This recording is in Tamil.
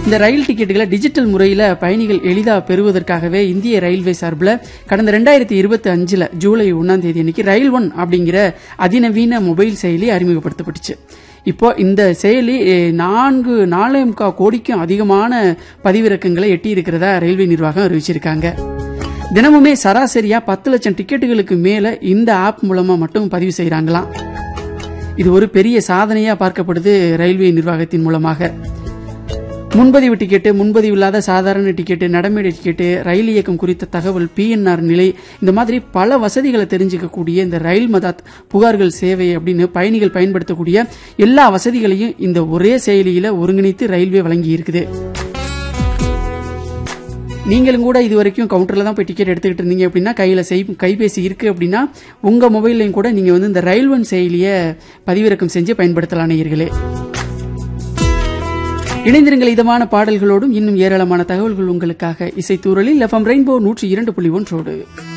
இந்த ரயில் டிக்கெட்டுகளை டிஜிட்டல் முறையில் பயணிகள் எளிதாக பெறுவதற்காகவே இந்திய ரயில்வே சார்பில் கடந்த ரெண்டாயிரத்தி இருபத்தி அஞ்சில் ஜூலை ஒன்றாம் தேதி அன்னைக்கு ரயில் ஒன் அப்படிங்கிற அதிநவீன மொபைல் செயலி அறிமுகப்படுத்தப்பட்டுச்சு இப்போ இந்த செயலி eh, நான்கு நாலே முக்கால் கோடிக்கும் அதிகமான பதிவிறக்கங்களை எட்டி இருக்கிறதா ரயில்வே நிர்வாகம் அறிவிச்சிருக்காங்க தினமுமே சராசரியா பத்து லட்சம் டிக்கெட்டுகளுக்கு மேல இந்த ஆப் மூலமா மட்டும் பதிவு செய்றாங்களாம் இது ஒரு பெரிய சாதனையா பார்க்கப்படுது ரயில்வே நிர்வாகத்தின் மூலமாக முன்பதிவு டிக்கெட்டு முன்பதிவு இல்லாத சாதாரண டிக்கெட்டு நடைமேடை டிக்கெட்டு ரயில் இயக்கம் குறித்த தகவல் பிஎன்ஆர் நிலை இந்த மாதிரி பல வசதிகளை தெரிஞ்சுக்கக்கூடிய இந்த ரயில் மதாத் புகார்கள் சேவை அப்படின்னு பயணிகள் பயன்படுத்தக்கூடிய எல்லா வசதிகளையும் இந்த ஒரே செயலியில ஒருங்கிணைத்து ரயில்வே வழங்கி இருக்குது நீங்களும் கூட இது வரைக்கும் கவுண்டர்ல தான் போய் டிக்கெட் எடுத்துக்கிட்டு இருந்தீங்க அப்படின்னா கையில செய் கைபேசி இருக்கு அப்படின்னா உங்க மொபைல்லையும் கூட நீங்க வந்து இந்த ரயில்வன் செயலியை பதிவிறக்கம் செஞ்சு பயன்படுத்தலாம் நேயர்களே இணைந்திருங்கள் இதமான பாடல்களோடும் இன்னும் ஏராளமான தகவல்கள் உங்களுக்காக இசைத்தூரலில் எஃப்எம் ரெயின்போ நூற்றி இரண்டு புள்ளி ஒன்றோடு